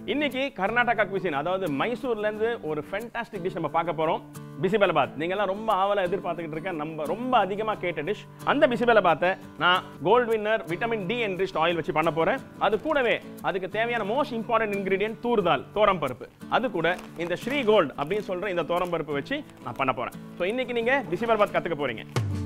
இன்னைக்கு கர்நாடகா குவிசின் அதாவது மைசூர்லேருந்து ஒரு ஃபென்டாஸ்டிக் டிஷ் நம்ம பார்க்க போகிறோம் பிசிபெலபாத் நீங்கள்லாம் ரொம்ப ஆவலாக எதிர்பார்த்துக்கிட்டு இருக்கேன் நம்ம ரொம்ப அதிகமாக கேட்ட டிஷ் அந்த பிசிபெலபாத்தை நான் gold winner vitamin D enriched oil வச்சு பண்ண போகிறேன் அது கூடவே அதுக்கு தேவையான மோஸ்ட் இம்பார்ட்டன்ட் இன்கிரீடியன்ட் தூர்தால் தோரம் பருப்பு அது கூட இந்த ஸ்ரீ கோல்ட் அப்படின்னு சொல்கிற இந்த தோரம் பருப்பு வச்சு நான் பண்ண போகிறேன் ஸோ இன்னைக்கு நீங்கள் பிசிபெலபாத் கற்றுக்க போகிறீங்க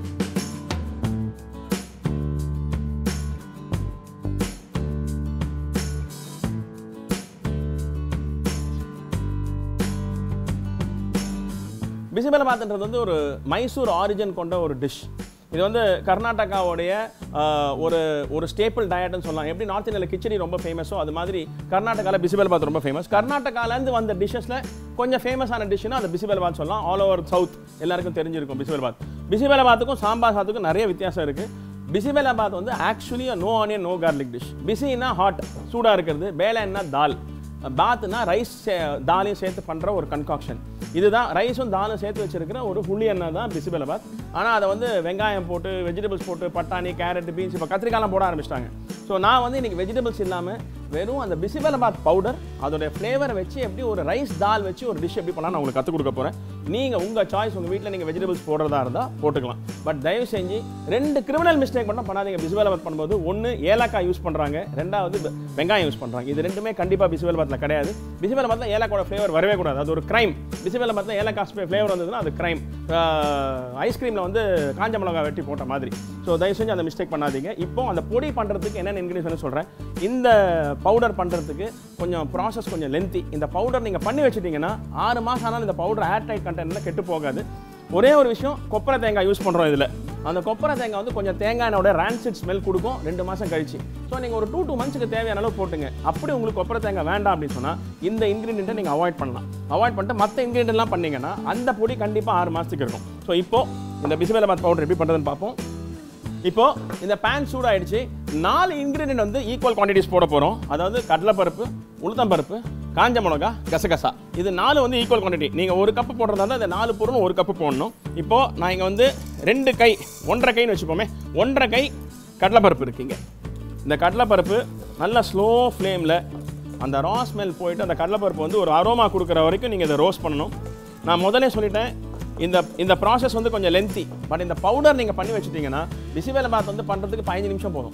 பிசிபெலபாத்ன்றது வந்து ஒரு மைசூர் ஆரிஜின் கொண்ட ஒரு டிஷ் இது வந்து கர்நாடகாவுடைய ஆஹ், ஒரு ஒரு ஸ்டேபிள் டயட்னு சொல்லலாம் எப்படி நார்த் இந்தியாவில் கிச்சடி ரொம்ப ஃபேமஸோ அது மாதிரி கர்நாடகாவில் பிசிபெலபாத் ரொம்ப ஃபேமஸ் கர்நாடகாலேருந்து வந்த டிஷ்ஷஸில் கொஞ்சம் ஃபேமஸான டிஷ்னா அந்த பிசிபெலபாத் சொல்லலாம் ஆல் ஓவர் சவுத் எல்லாருக்கும் தெரிஞ்சிருக்கும் பிசிபெலபாத் பிசிபெலபாத்துக்கும் சாம்பார் சாத்துக்கும் நிறைய வித்தியாசம் இருக்குது பிசிபெலபாத் வந்து actually no onion no garlic dish பிசினா ஹாட் சூடாக இருக்கிறது பேலன்னா தால் பாத்னா ரைஸ் தாலையும் சேர்த்து பண்ணுற ஒரு கன்காக்ஷன் இதுதான் ரைஸும் தாலும் சேர்த்து வச்சிருக்கிற ஒரு புளி எண்ணெய் தான் பிசிபெலபாத் ஆனால் அதை வந்து வெங்காயம் போட்டு வெஜிடபிள்ஸ் போட்டு பட்டாணி கேரட் பீன்ஸ் இப்போ கத்திரிக்காய்லாம் போட ஆரம்பிச்சிட்டாங்க ஸோ நான் வந்து இன்னைக்கு வெஜிடபிள்ஸ் இல்லாமல் வெறும் அந்த பிசிபெலபாத் பவுடர் அதோட ஃப்ளேவரை வச்சு எப்படி ஒரு ரைஸ் தால் வச்சு ஒரு டிஷ் எப்படி பண்ணலாம் நான் உங்களுக்கு கற்றுக் கொடுக்க போகிறேன் நீங்கள் உங்கள் சாய்ஸ் உங்கள் வீட்டில் நீங்கள் வெஜிடபிள்ஸ் போடுறதா இருந்தால் போட்டுக்கலாம் பட் தயவு செஞ்சு ரெண்டு கிரிமினல் மிஸ்டேக் பண்ணால் பண்ணாதீங்க பிசிபெலபாத் பண்ணும்போது ஒன்று ஏலக்காய் யூஸ் பண்ணுறாங்க ரெண்டாவது வெ- வெங்காயம் யூஸ் பண்ணுறாங்க இது ரெண்டுமே கண்டிப்பாக பிசிபெலபாத்தில் கிடையாது பிசிபெலபாத்தில் ஏலக்காயோட ஃப்ளேவர் வரவே கூடாது அது ஒரு கிரைம் பிசிபெலபாத்தில் ஏலக்காய் ஃப்ளேவர் வந்ததுன்னா அது கிரைம் ஐஸ்கிரீமில் வந்து காஞ்ச மிளகாய் வெட்டி போட்ட மாதிரி ஸோ தயவு செஞ்சு அந்த மிஸ்டேக் பண்ணாதீங்க இப்போ அந்த பொடி பண்ணுறதுக்கு என்னென்ன இன்க்ரீடியன்ஸ் சொல்கிறேன் இந்த பவுடர் பண்ணுறதுக்கு கொஞ்சம் ப்ராசஸ் கொஞ்சம் லென்த்தி இந்த பவுடர் நீங்கள் பண்ணி வச்சிட்டிங்கன்னா ஆறு மாதம் ஆனாலும் இந்த பவுடர் ஏர் டைட் கண்டெய்னரில் கெட்டு போகாது ஒரே ஒரு விஷயம் கொப்பரை தேங்காய் யூஸ் பண்ணுறோம் இதில் அந்த கொப்பரை தேங்காய் வந்து கொஞ்சம் தேங்காயோட ரான்சிட் ஸ்மெல் கொடுக்கும் ரெண்டு மாதம் கழிச்சு ஸோ நீங்கள் ஒரு டூ டூ மந்த்ஸ்க்கு தேவையான அளவு போட்டுங்க அப்படி உங்களுக்கு கொப்பரை தேங்காய் வேண்டாம் அப்படின்னு சொன்னால் இந்த இன்க்ரீடியண்ட்டை நீங்கள் அவாய்ட் பண்ணலாம் அவாய்ட் பண்ணிட்டு மற்ற இன்க்ரீடியன்ட்லாம் பண்ணீங்கன்னா அந்த பொடி கண்டிப்பாக ஆறு மாதத்துக்கு இருக்கும் ஸோ இப்போ இந்த பிசிபெலபாத் பவுடர் எப்படி பண்ணுறதுன்னு பார்ப்போம் இப்போ இந்த பேன் சூடாயிடுச்சு நாலு இன்கிரீடியன்ட் வந்து ஈக்குவல் குவான்டிட்டிஸ் போட போகிறோம் அதாவது கடலைப்பருப்பு உளுத்தம்பருப்பு காஞ்ச மிளகா கசகசா இது நாலு வந்து ஈக்குவல் குவான்டிட்டி நீங்கள் ஒரு கப்பு போடுறதா இருந்தால் இந்த நாலு பொருளும் ஒரு கப்பு போடணும் இப்போ நான் இங்கே வந்து ரெண்டு கை ஒன்றரை கைன்னு வச்சுப்போமே ஒன்றரை கை கடலைப்பருப்பு இருக்குங்க இந்த கடலைப்பருப்பு நல்லா ஸ்லோ ஃப்ளேமில் அந்த ரா ஸ்மெல் போயிட்டு அந்த கடலைப்பருப்பு வந்து ஒரு அரோமா கொடுக்குற வரைக்கும் நீங்கள் இதை ரோஸ்ட் பண்ணணும் நான் முதல்ல சொல்லிட்டேன் இந்த இந்த ப்ராசஸ் வந்து கொஞ்சம் லென்த்தி பட் இந்த பவுடர் நீங்கள் பண்ணி வச்சுட்டீங்கன்னா பிசிவேல பாத் வந்து பண்ணுறதுக்கு பதினஞ்சு நிமிஷம் போதும்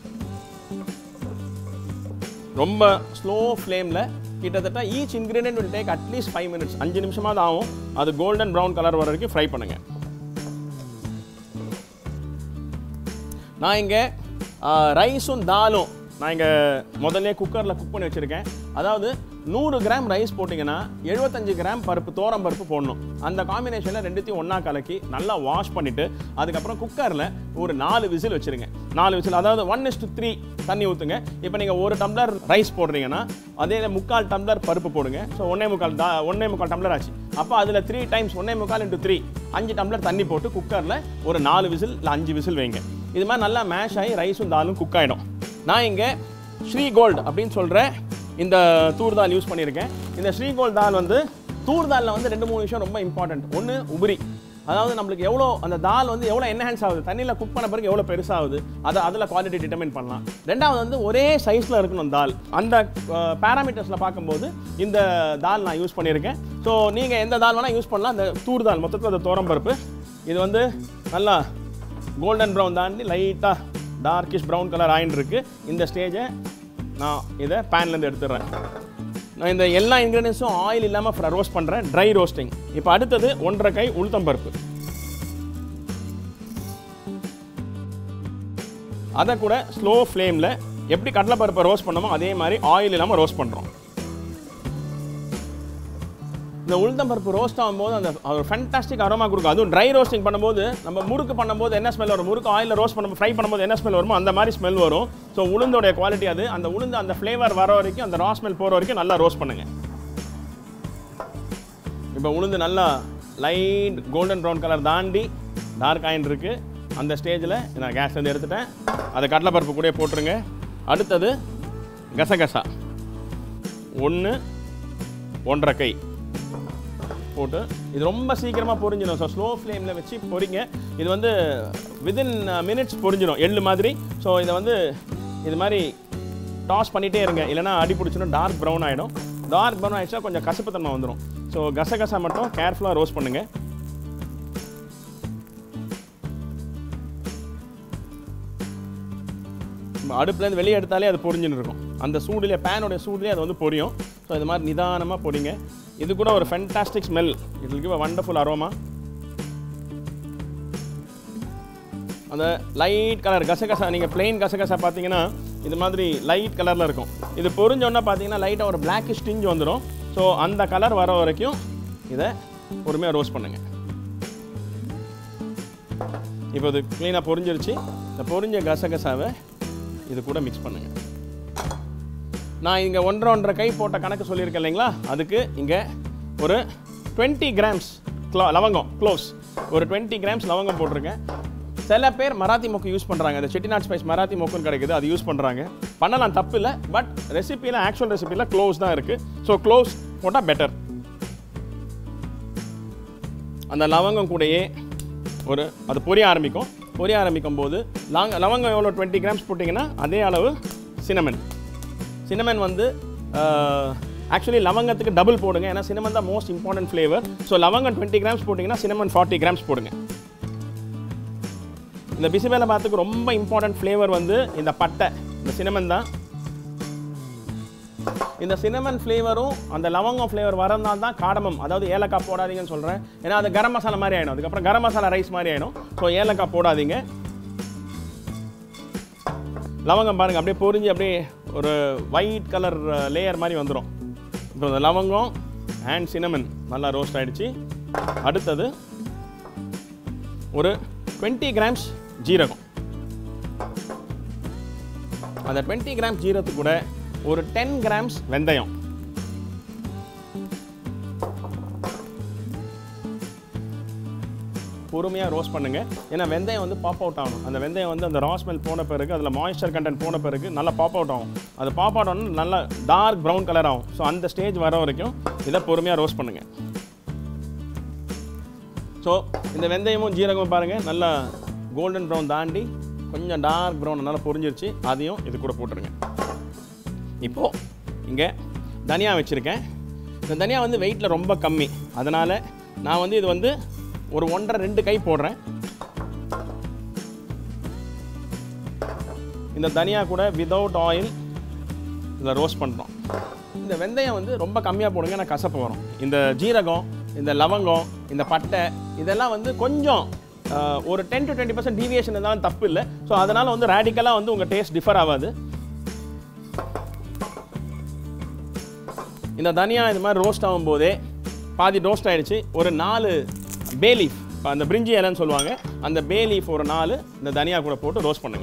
ரொம்ப ஸ்லோ ஃப்ளேமில் கிட்டத்தட்ட each ingredient will take at least five minutes அஞ்சு நிமிஷமாவது ஆகும் அது கோல்டன் ப்ரௌன் கலர் வர வரைக்கும் ஃப்ரை பண்ணுங்கள் நான் இங்கே ரைஸும் தாலும் நான் இங்கே முதல்ல குக்கரில் குக் பண்ணி வச்சுருக்கேன் அதாவது நூறு கிராம் ரைஸ் போட்டிங்கன்னா எழுபத்தஞ்சு கிராம் பருப்பு தோரம் பருப்பு போடணும் அந்த காம்பினேஷனில் ரெண்டுத்தையும் ஒன்றா கலக்கி நல்லா வாஷ் பண்ணிவிட்டு அதுக்கப்புறம் குக்கரில் ஒரு நாலு விசில் வச்சுருங்க நாலு விசில் அதாவது ஒன் இஸ் த்ரீ தண்ணி ஊற்றுங்க இப்போ நீங்கள் ஒரு டம்ளர் ரைஸ் போடுறீங்கன்னா அதே முக்கால் டம்ளர் பருப்பு போடுங்க ஸோ ஒன்றே முக்கால் தா ஒன்றே முக்கால் டம்ளர் ஆச்சு அப்போ அதில் த்ரீ டைம்ஸ் ஒன்றே முக்கால் இன்ட்டு த்ரீ அஞ்சு டம்ளர் தண்ணி போட்டு குக்கரில் ஒரு நாலு விசில் இல்லை அஞ்சு விசில் வைங்க இது மாதிரி நல்லா மேஷ் ஆகி ரைஸும் தாலும் குக் ஆகிடும் நான் இங்கே ஸ்ரீ கோல்ட் அப்படின்னு சொல்கிற இந்த தூர் தால் யூஸ் பண்ணியிருக்கேன் இந்த ஸ்ரீ கோல்ட் தால் வந்து தூர் தாலில் வந்து ரெண்டு மூணு விஷயம் ரொம்ப இம்பார்ட்டன்ட் ஒன்று உபரி அதாவது நம்மளுக்கு எவ்வளோ அந்த தால் வந்து எவ்வளோ என்ஹான்ஸ் ஆகுது தண்ணியில் குக் பண்ண பிறகு எவ்வளோ பெருசாகுது அதை அதில் குவாலிட்டி டிட்டர்மின் பண்ணலாம் ரெண்டாவது வந்து ஒரே சைஸில் இருக்கணும் தால் அந்த பேராமீட்டர்ஸில் பார்க்கும்போது இந்த தால் நான் யூஸ் பண்ணியிருக்கேன் ஸோ நீங்கள் எந்த தால் வேணால் யூஸ் பண்ணலாம் இந்த தூர் தால் மொத்தத்தில் அந்த தோரம் பருப்பு இது வந்து நல்லா கோல்டன் ப்ரௌன் தாண்டி லைட்டாக டார்க்கிஷ் ப்ரௌன் கலர் ஆயின் இருக்கு இந்த ஸ்டேஜை நான் இதை பேன்லேருந்து எடுத்துடுறேன் நான் இந்த எல்லா இன்க்ரீடியன்ஸும் ஆயில் இல்லாமல் ரோஸ்ட் பண்ணுறேன் ட்ரை ரோஸ்டிங் இப்போ அடுத்தது ஒன்றரை கை உளுத்தம்பருப்பு அதை கூட ஸ்லோ ஃப்ளேமில் எப்படி கடலைப்பருப்பை ரோஸ்ட் பண்ணமோ அதே மாதிரி ஆயில் இல்லாமல் ரோஸ்ட் பண்ணுறோம் இந்த உளுத்தம்பருப்பு ரோஸ்ட் ஆகும்போது அந்த ஒரு ஃபேண்டாஸ்டிக் அரோமா கொடுக்கும் அதுவும் ட்ரை ரோஸ்டிங் பண்ணும்போது நம்ம முறுக்கு பண்ணும்போது என்ன ஸ்மெல் வரும் முறுக்கு ஆயிலில் ரோஸ்ட் பண்ணும்போது ஃப்ரை பண்ணும்போது என்ன ஸ்மெல் வருமோ அந்த மாதிரி ஸ்மெல் வரும் ஸோ உளுந்தோடைய குவாலிட்டி அது அந்த உளுந்து அந்த ஃப்ளேவர் வர வரைக்கும் அந்த ரா ஸ்மெல் போகிற வரைக்கும் நல்லா ரோஸ்ட் பண்ணுங்க இப்போ உளுந்து நல்லா லைட் கோல்டன் ப்ரௌன் கலர் தாண்டி டார்க் ஆயின் இருக்கு அந்த ஸ்டேஜில் நான் கேஸ் வந்து எடுத்துட்டேன் அதை கடலைப்பருப்பு கூட போட்டுருங்க அடுத்தது கசகசா ஒன்று ஒன்றரை கை போட்டு இது ரொம்ப சீக்கிரமாக பொரிஞ்சிடும் ஸோ ஸ்லோ ஃப்ளேமில் வச்சு பொரிங்க இது வந்து வித்தின் மினிட்ஸ் பொரிஞ்சிடும் எள்ளு மாதிரி ஸோ இதை வந்து இது மாதிரி டாஸ் பண்ணிகிட்டே இருங்க இல்லைன்னா அடி பிடிச்சிடும் டார்க் ப்ரௌன் ஆகிடும் டார்க் ப்ரௌன் ஆகிடுச்சா கொஞ்சம் கசப்புத்தன்மை வந்துடும் ஸோ கசகசா மட்டும் கேர்ஃபுல்லாக ரோஸ்ட் பண்ணுங்கள் அடுப்புலேருந்து வெளியே எடுத்தாலே அது பொரிஞ்சுன்னு இருக்கும் அந்த சூடுலேயே பேனுடைய சூடுலேயே அது வந்து பொரியும் ஸோ இது மாதிரி நிதானமாக பொரிங்க இது கூட ஒரு fantastic smell it give wonderful aroma அந்த லைட் கலர் கசகசா நீங்கள் plain கசகசா பார்த்தீங்கன்னா இது மாதிரி லைட் கலரில் இருக்கும் இது பொரிஞ்சோன்னா பார்த்தீங்கன்னா லைட்டாக ஒரு பிளாக்கிஷ் டிஞ்ச் வந்துடும் ஸோ அந்த கலர் வர வரைக்கும் இதை பொறுமையாக ரோஸ்ட் பண்ணுங்கள் இப்போ இது க்ளீனாக பொரிஞ்சிருச்சு இந்த பொரிஞ்ச கசகசாவை இது கூட மிக்ஸ் பண்ணுங்கள் நான் இங்கே ஒன்றரை ஒன்றரை கை போட்ட கணக்கு சொல்லியிருக்கேன் இல்லைங்களா அதுக்கு இங்கே ஒரு டுவெண்ட்டி கிராம்ஸ் க்ளோ லவங்கம் க்ளோஸ் ஒரு டுவெண்ட்டி கிராம்ஸ் லவங்கம் போட்டிருக்கேன் சில பேர் மராத்தி மொக்கு யூஸ் பண்ணுறாங்க இந்த செட்டிநாட் ஸ்பைஸ் மராத்தி மொக்குன்னு கிடைக்குது அது யூஸ் பண்ணுறாங்க பண்ணலாம் தப்பு இல்லை பட் ரெசிப்பியில் ஆக்சுவல் ரெசிப்பியில் க்ளோஸ் தான் இருக்குது ஸோ க்ளோஸ் போட்டால் பெட்டர் அந்த லவங்கம் கூடயே ஒரு அது பொரிய ஆரம்பிக்கும் பொரிய ஆரம்பிக்கும் போது லாங் லவங்கம் எவ்வளோ டுவெண்ட்டி கிராம்ஸ் போட்டிங்கன்னா அதே அளவு சினமன் சினமன் வந்து ஆக்சுவலி லவங்கத்துக்கு டபுள் போடுங்க ஏன்னா சினமன் தான் மோஸ்ட் இம்பார்ட்டன்ட் ஃப்ளேவர் ஸோ லவங்கம் டுவெண்ட்டி கிராம்ஸ் போட்டிங்கன்னா சினமன் ஃபார்ட்டி கிராம்ஸ் போடுங்க இந்த பிசிபேல பாத்துக்கு ரொம்ப இம்பார்ட்டன்ட் ஃப்ளேவர் வந்து இந்த பட்டை இந்த சினமன் தான் இந்த சினமன் ஃப்ளேவரும் அந்த லவங்கம் ஃப்ளேவர் வரந்தால் தான் காடமம் அதாவது ஏலக்காய் போடாதீங்கன்னு சொல்கிறேன் ஏன்னா அது கரம் மசாலா மாதிரி ஆகிடும் அதுக்கப்புறம் கரம் மசாலா ரைஸ் மாதிரி ஆகிடும் ஸோ ஏலக்காய் போடாதீங்க லவங்கம் பாருங்கள் அப்படியே பொரிஞ்சு அப்படியே ஒரு ஒயிட் கலர் லேயர் மாதிரி வந்துடும் இப்போ இந்த லவங்கம் அண்ட் சினமன் நல்லா ரோஸ்ட் ஆயிடுச்சு அடுத்தது ஒரு டுவெண்ட்டி கிராம்ஸ் ஜீரகம் அந்த டுவெண்ட்டி கிராம்ஸ் ஜீரகத்து கூட ஒரு டென் கிராம்ஸ் வெந்தயம் பொறுமையாக ரோஸ்ட் பண்ணுங்க ஏன்னா வெந்தயம் வந்து பாப் அவுட் ஆகணும் அந்த வெந்தயம் வந்து அந்த ரா ஸ்மெல் போன பிறகு அதில் மாய்ஸ்சர் கண்டென்ட் போன பிறகு நல்லா பாப் அவுட் ஆகும் அது பாப் அவுட் ஆகணும் நல்லா டார்க் ப்ரௌன் கலர் ஆகும் ஸோ அந்த ஸ்டேஜ் வர வரைக்கும் இதை பொறுமையாக ரோஸ்ட் பண்ணுங்க ஸோ இந்த வெந்தயமும் ஜீரகமும் பாருங்கள் நல்லா கோல்டன் ப்ரௌன் தாண்டி கொஞ்சம் டார்க் ப்ரௌன் நல்லா பொரிஞ்சிருச்சு அதையும் இது கூட போட்டுருங்க இப்போது இங்கே தனியா வச்சுருக்கேன் இந்த தனியா வந்து வெயிட்டில் ரொம்ப கம்மி அதனால் நான் வந்து இது வந்து ஒரு ஒன்றரை ரெண்டு கை போடுறேன் இந்த தனியா கூட விதவுட் ஆயில் இதில் ரோஸ்ட் பண்ணுறோம் இந்த வெந்தயம் வந்து ரொம்ப கம்மியாக போடுங்க நான் கசப்பு வரும் இந்த ஜீரகம் இந்த லவங்கம் இந்த பட்டை இதெல்லாம் வந்து கொஞ்சம் ஆஹ், ஒரு ten to twenty percent deviation இருந்தாலும் தப்பு இல்லை ஸோ அதனால் வந்து ரேடிக்கலாக வந்து உங்கள் டேஸ்ட் டிஃபர் ஆகாது இந்த தனியா இது மாதிரி ரோஸ்ட் ஆகும்போதே பாதி ரோஸ்ட் ஆயிடுச்சு ஒரு நாலு பே லீஃப் அந்த பிரிஞ்சி இலைன்னு சொல்லுவாங்க அந்த பே லீஃப் ஒரு நாலு இந்த தனியா கூட போட்டு ரோஸ்ட் பண்ணுங்க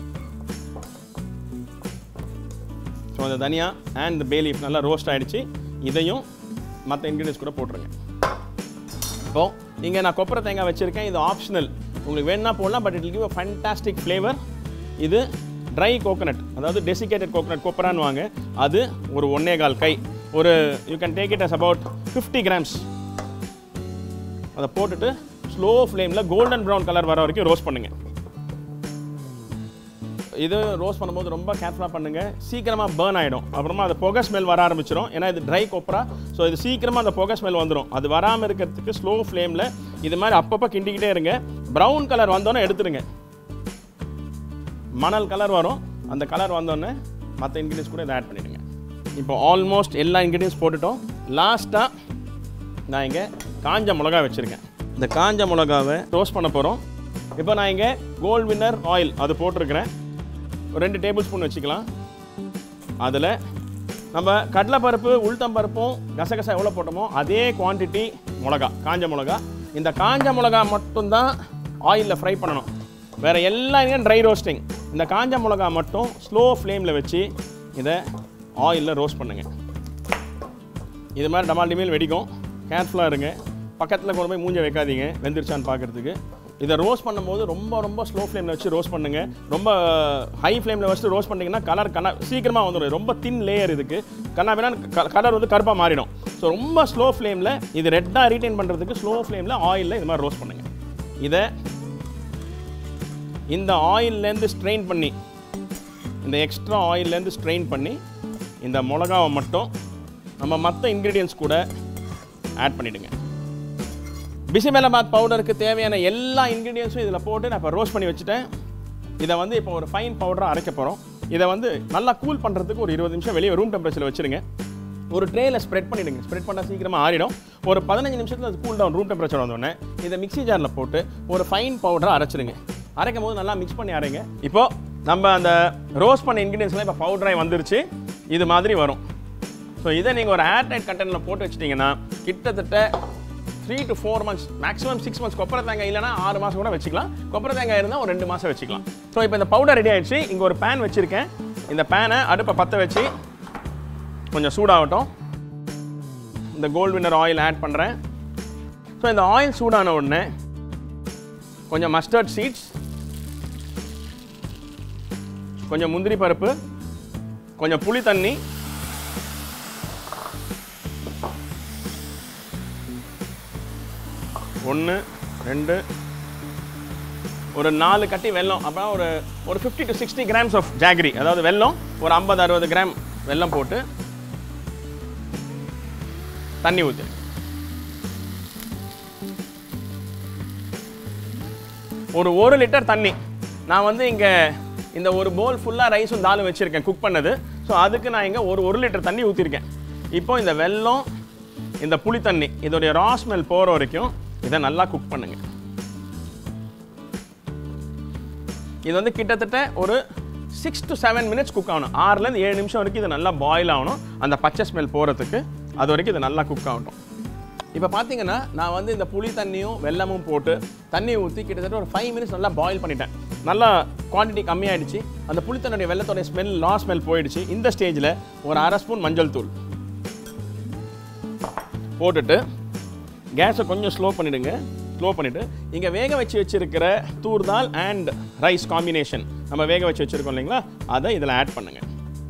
ஸோ அந்த தனியா அண்ட் இந்த பே லீஃப் நல்லா ரோஸ்ட் ஆயிடுச்சு இதையும் மற்ற இன்க்ரீடியன்ஸ் கூட போட்டுருங்க இப்போ இங்கே நான் கொப்பரை தேங்காய் வச்சுருக்கேன் இது ஆப்ஷனல் உங்களுக்கு வேணும்னா போடலாம் but it give fantastic flavour இது ட்ரை கோகனட் அதாவது டெசிகேட்டட் கோகனட் கொப்பரான்னு வாங்க அது ஒரு ஒன்னே கால் கை ஒரு you can take it as about fifty grams அதை போட்டுட்டு ஸ்லோ ஃப்ளேமில் கோல்டன் ப்ரௌன் கலர் வர வரைக்கும் ரோஸ்ட் பண்ணுங்க இது ரோஸ்ட் பண்ணும்போது ரொம்ப கேர்ஃபுல்லாக பண்ணுங்க சீக்கிரமாக பேர்ன் ஆகிடும் அப்புறமா அது புகை ஸ்மெல் வர ஆரம்பிச்சிடும் ஏன்னா இது ட்ரை கொப்பரா ஸோ இது சீக்கிரமாக அந்த புகை ஸ்மெல் வந்துடும் அது வராமல் இருக்கிறதுக்கு ஸ்லோ ஃப்ளேமில் இது மாதிரி அப்பப்போ கிண்டிக்கிட்டே இருங்க ப்ரௌன் கலர் வந்தோன்னே எடுத்துருங்க மணல் கலர் வரும் அந்த கலர் வந்தோடனே மற்ற இன்க்ரீடியன்ஸ் கூட இதை ஆட் பண்ணிடுங்க இப்போ ஆல்மோஸ்ட் எல்லா இன்க்ரீடியன்ஸ் போட்டுட்டோம் லாஸ்ட்டாக நான் இங்கே காஞ்ச மிளகா வச்சுருக்கேன் இந்த காஞ்ச மிளகாவை ரோஸ்ட் பண்ண போகிறோம் இப்போ நான் இங்கே கோல்ட் வின்னர் ஆயில் அது போட்டிருக்கிறேன் ஒரு ரெண்டு டேபிள் ஸ்பூன் வச்சுக்கலாம் அதில் நம்ம கடலைப்பருப்பு உளுத்தம்பருப்பும் கசகசா எவ்வளோ போட்டோமோ அதே குவான்டிட்டி மிளகா காஞ்ச மிளகா இந்த காஞ்ச மிளகா மட்டும்தான் ஆயிலில் ஃப்ரை பண்ணணும் வேறு எல்லா ட்ரை ரோஸ்டிங் இந்த காஞ்ச மிளகா மட்டும் ஸ்லோ ஃப்ளேமில் வச்சு இதை ஆயிலில் ரோஸ்ட் பண்ணுங்கள் இது மாதிரி டமால் டிமேல் வெடிக்கும் கேர்ஃபுல்லாக இருங்க பக்கத்தில் கொண்டு போய் மூஞ்ச வைக்காதீங்க வெந்துருச்சான்னு பார்க்குறதுக்கு இதை ரோஸ்ட் பண்ணும்போது ரொம்ப ரொம்ப ஸ்லோ ஃப்ளேமில் வச்சு ரோஸ்ட் பண்ணுங்க ரொம்ப ஹை ஃப்ளேமில் வச்சு ரோஸ்ட் பண்ணிங்கன்னா கலர் கண்ணா சீக்கிரமாக வந்துடும் ரொம்ப தின் லேயர் இதுக்கு கண்ணா வேணா கலர் வந்து கருப்பாக மாறிடும் ஸோ ரொம்ப ஸ்லோ ஃப்ளேமில் இது ரெட்டாக ரீட்டைன் பண்ணுறதுக்கு ஸ்லோ ஃப்ளேமில் ஆயிலில் இது மாதிரி ரோஸ்ட் பண்ணுங்க இதை இந்த ஆயில்லேருந்து ஸ்ட்ரெயின் பண்ணி இந்த எக்ஸ்ட்ரா ஆயிலேருந்து ஸ்ட்ரெயின் பண்ணி இந்த மிளகாவை மட்டும் நம்ம மற்ற இன்க்ரீடியன்ஸ் கூட ஆட் பண்ணிவிடுங்க பிசிபெலபாத் பவுடருக்கு தேவையான எல்லா இன்க்ரீடியன்ஸும் இதில் போட்டு நான் இப்போ ரோஸ்ட் பண்ணி வச்சுட்டேன் இதை வந்து இப்போ ஒரு ஃபைன் பவுடராக அரைக்க போகிறோம் இதை வந்து நல்லா கூல் பண்ணுறதுக்கு ஒரு இருபது நிமிஷம் வெளியே ரூம் டெம்பரேச்சரில் வச்சுருங்க ஒரு ட்ரேயில் ஸ்ப்ரெட் பண்ணிவிடுங்க ஸ்ப்ரெட் பண்ணால் சீக்கிரமாக ஆறிடும் ஒரு பதினஞ்சு நிமிஷத்தில் அது கூல் டவுன் ரூம் டெம்பரேச்சர் வந்தோடனே இதை மிக்ஸி ஜாரில் போட்டு ஒரு ஃபைன் பவுடராக அரைச்சிருங்க அரைக்கும் போது நல்லா மிக்ஸ் பண்ணி அரைங்க இப்போது நம்ம அந்த ரோஸ்ட் பண்ண இன்க்ரீடியன்ஸ்லாம் இப்போ பவுடராக வந்துருச்சு இது மாதிரி வரும் ஸோ இதை நீங்கள் ஒரு ஏர்டைட் கண்டெய்னரில் போட்டு வச்சிட்டிங்கன்னா கிட்டத்தட்ட three to four months maximum six months கொப்பரை தேங்காய் இல்லைனா ஆறு மாதம் கூட வச்சுக்கலாம் கொப்பரை தேங்காய் இருந்தால் ஒரு ரெண்டு மாதம் வச்சுக்கலாம் ஸோ இப்போ இந்த பவுடர் ரெடி ஆயிடுச்சு இங்கே ஒரு பேன் வச்சுருக்கேன் இந்த பேனை அடுப்பை பற்ற வச்சு கொஞ்சம் சூடாகட்டும் இந்த கோல்ட் வின்னர் ஆயில் ஆட் பண்ணுறேன் ஸோ இந்த ஆயில் சூடான உடனே கொஞ்சம் மஸ்டர்ட் சீட்ஸ் கொஞ்சம் முந்திரி பருப்பு கொஞ்சம் புளி தண்ணி ஒன்று ரெண்டு ஒரு நாலு கட்டி வெல்லம் அப்புறம் ஒரு ஒரு fifty to sixty grams of jaggery அதாவது வெல்லம் ஒரு ஐம்பது அறுபது கிராம் வெல்லம் போட்டு தண்ணி ஊற்று ஒரு ஒரு லிட்டர் தண்ணி நான் வந்து இங்கே இந்த ஒரு போல் ஃபுல்லாக ரைஸும் தாலும் வச்சுருக்கேன் குக் பண்ணது ஸோ அதுக்கு நான் இங்கே ஒரு ஒரு லிட்டர் தண்ணி ஊற்றிருக்கேன் இப்போ இந்த வெல்லம் இந்த புளி தண்ணி இதோடைய ரா ஸ்மெல் போகிற வரைக்கும் இதை நல்லா குக் பண்ணுங்க இது வந்து கிட்டத்தட்ட ஒரு six to seven minutes cook ஆகணும் ஆறுலேருந்து ஏழு நிமிஷம் வரைக்கும் இது நல்லா பாயில் ஆகணும் அந்த பச்சை ஸ்மெல் போகிறதுக்கு அது வரைக்கும் இது நல்லா குக் ஆகட்டும் இப்போ பார்த்தீங்கன்னா நான் வந்து இந்த புளி தண்ணியும் வெல்லமும் போட்டு தண்ணி ஊற்றி கிட்டத்தட்ட ஒரு ஃபைவ் மினிட்ஸ் நல்லா பாயில் பண்ணிட்டேன் நல்லா குவான்டிட்டி கம்மியாயிடுச்சு அந்த புளி தண்ணியோட வெள்ளத்தோடைய ஸ்மெல் லா ஸ்மெல் போயிடுச்சு இந்த ஸ்டேஜில் ஒரு அரை ஸ்பூன் மஞ்சள் தூள் போட்டுட்டு கேஸை கொஞ்சம் ஸ்லோ பண்ணிவிடுங்க ஸ்லோ பண்ணிவிட்டு இங்கே வேக வச்சு வச்சுருக்கிற தூர்தால் அண்ட் ரைஸ் காம்பினேஷன் நம்ம வேக வச்சு வச்சுருக்கோம் இல்லைங்களா அதை இதில் ஆட் பண்ணுங்கள்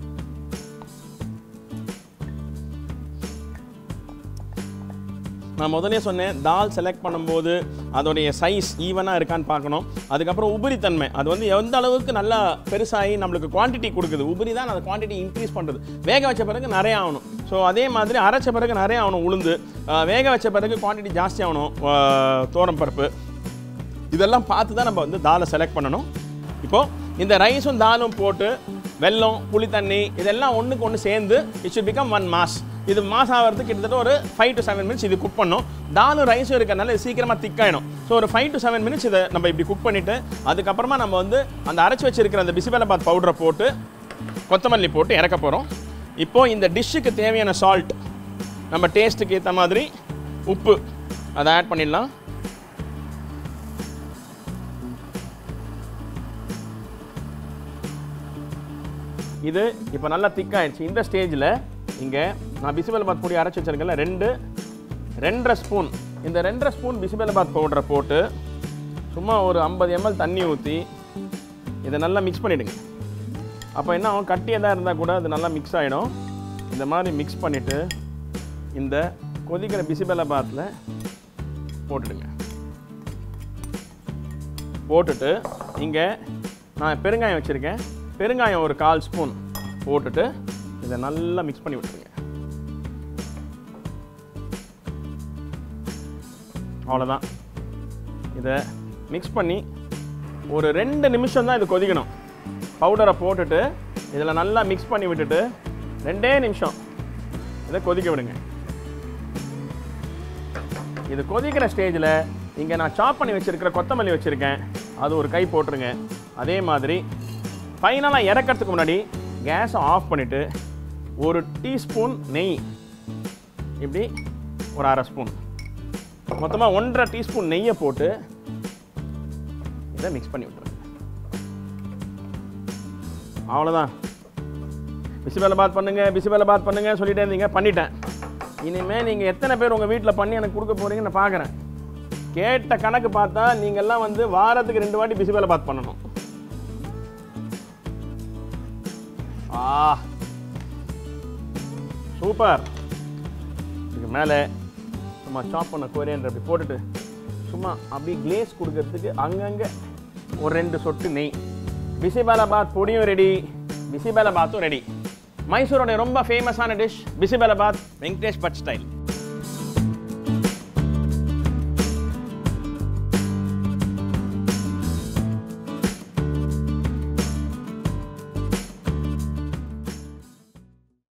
நான் முதலே சொன்னேன் தால் செலக்ட் பண்ணும்போது அதோடைய சைஸ் ஈவனாக இருக்கான்னு பார்க்கணும் அதுக்கப்புறம் உபரித்தன்மை அது வந்து எந்த அளவுக்கு நல்லா பெருசாகி நம்மளுக்கு குவான்டிட்டி கொடுக்குது உபரி தான் அந்த குவான்டிட்டி இன்க்ரீஸ் பண்ணுறது வேக வச்ச பிறகு நிறைய ஆகணும் ஸோ அதே மாதிரி அரைச்ச பிறகு நிறைய ஆகணும் உளுந்து ஆஹ் வேக வச்ச பிறகு குவான்டிட்டி ஜாஸ்தி ஆகணும் தோரம் பருப்பு இதெல்லாம் பார்த்து தான் நம்ம வந்து தாலை செலக்ட் பண்ணணும் இப்போது இந்த ரைஸும் தாலும் போட்டு வெல்லம் புளி தண்ணி இதெல்லாம் ஒன்றுக்கு ஒன்று சேர்ந்து it should become one mass இது மாஸ் ஆகிறதுக்கு கிட்டத்தட்ட ஒரு ஃபைவ் டு செவன் மினிட்ஸ் இது குக் பண்ணும் தாலும் ரைஸும் இருக்கறனால இது சீக்கிரமாக திக்காயிடும் ஸோ ஒரு ஃபைவ் டு செவன் மினிட்ஸ் இதை நம்ம இப்படி குக் பண்ணிவிட்டு அதுக்கப்புறமா நம்ம வந்து அந்த அரைச்சி வச்சிருக்கிற அந்த பிசிபெலபாத் பவுடரை போட்டு கொத்தமல்லி போட்டு இறக்க போகிறோம் இப்போது இந்த டிஷ்ஷுக்கு தேவையான சால்ட் நம்ம டேஸ்ட்டுக்கு ஏற்ற மாதிரி உப்பு அதை ஆட் பண்ணிடலாம் இது இப்போ நல்லா திக்காயிடுச்சு இந்த ஸ்டேஜில் இங்கே நான் பிசிபெலபாத் பொடி அரைச்சி வச்சிருக்கேன்ல ரெண்டு ரெண்டரை ஸ்பூன் இந்த ரெண்டரை ஸ்பூன் பிசிபெலபாத் பவுடரை போட்டு சும்மா ஒரு ஐம்பது எம்எல் தண்ணி ஊற்றி இதை நல்லா மிக்ஸ் பண்ணிவிடுங்க அப்போ என்ன ஆகும் கட்டியாக தான் இருந்தால் கூட அது நல்லா மிக்ஸ் ஆகிடும் இந்த மாதிரி மிக்ஸ் பண்ணிவிட்டு இந்த கொதிக்கிற பிசிபெலபாத்தில் போட்டுடுங்க போட்டுட்டு இங்கே நான் பெருங்காயம் வச்சுருக்கேன் பெருங்காயம் ஒரு கால் ஸ்பூன் போட்டுட்டு இதை நல்லா மிக்ஸ் பண்ணி விட்டுருங்க அவ்வளோதான் இதை மிக்ஸ் பண்ணி ஒரு ரெண்டு நிமிஷம் தான் இது கொதிக்கணும் பவுடரை போட்டுட்டு இதில் நல்லா மிக்ஸ் பண்ணி விட்டுட்டு ரெண்டே நிமிஷம் இதை கொதிக்க விடுங்க இது கொதிக்கிற ஸ்டேஜில் இங்கே நான் சாப் பண்ணி வச்சுருக்கிற கொத்தமல்லி வச்சுருக்கேன் அது ஒரு கை போட்டுருங்க அதே மாதிரி ஃபைனலாக இறக்கிறதுக்கு முன்னாடி கேஸை ஆஃப் பண்ணிவிட்டு ஒரு டீஸ்பூன் நெய் இப்படி ஒரு அரை ஸ்பூன் மொத்தமாக ஒன்றரை டீஸ்பூன் நெய்யை போட்டு இதை மிக்ஸ் பண்ணி விட்டுருங்க அவ்வளோதான் பிசிபேல பாத் பண்ணுங்க பிசிபேல பாத் பண்ணுங்க சொல்லிட்டே இருந்தீங்க பண்ணிட்டேன் இனிமேல் நீங்கள் எத்தனை பேர் உங்கள் வீட்டில் பண்ணி எனக்கு கொடுக்க போறீங்கன்னு நான் பார்க்குறேன் கேட்ட கணக்கு பார்த்தா நீங்கள்லாம் வந்து வாரத்துக்கு ரெண்டு வாட்டி பிசிபேல பாத் பண்ணணும் ஆ சூப்பர் இதுக்கு மேலே சும்மா சாப் பண்ண கோரியன்ற அப்படி போட்டுட்டு சும்மா அப்படியே கிளேஸ் கொடுக்கறதுக்கு அங்கங்கே ஒரு ரெண்டு சொட்டு நெய் பிசிபாலாபாத் பொடியும் ரெடி பிசிபெலபாத்தும் ரெடி மைசூரோட ரொம்ப ஃபேமஸான டிஷ் பிசிபெலபாத் வெங்கடேஷ் பட் ஸ்டைல்